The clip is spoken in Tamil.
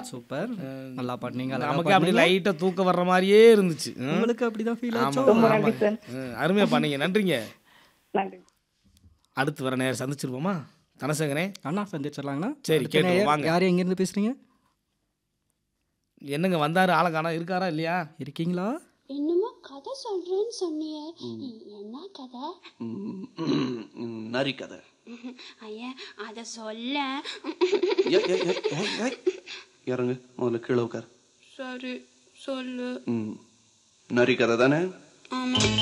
சூப்பர் நல்லா பாடுனீங்க அழகா நமக்கு அப்படி லைட்டா தூக்கம் வர்ற மாதிரியே இருந்துச்சு ம். உங்களுக்கு அப்படிதான் ஃபீல் ஆமா, ஆச்சோ ஆமா, நன்றி சார். ம், அருமையா பண்ணீங்க நன்றிங்க நன்றி அடுத்து வர நேரம் சந்திச்சிருவோமா தனசேகரே அண்ணா சந்திச்சிடலாங்கண்ணா சரி, அடுத்த கேட்டுருவோம், நேயர் வாங்க. யார் எங்கேருந்து பேசுறீங்க என்னங்க வந்தாரு ஆளை காணா இருக்காரா இல்லையா இருக்கீங்களா என்னமோ கதை சொல்றேன்னு சொன்னியே என்ன கதை நரி கதை ஐயா அத சொல்ல ஏய், ஏய், ஏய், ஏய், ஏய். இறங்கு முதல்ல கீழே உட்கார் சரி சொல்லு ம் நரி கதை தானே ஆமா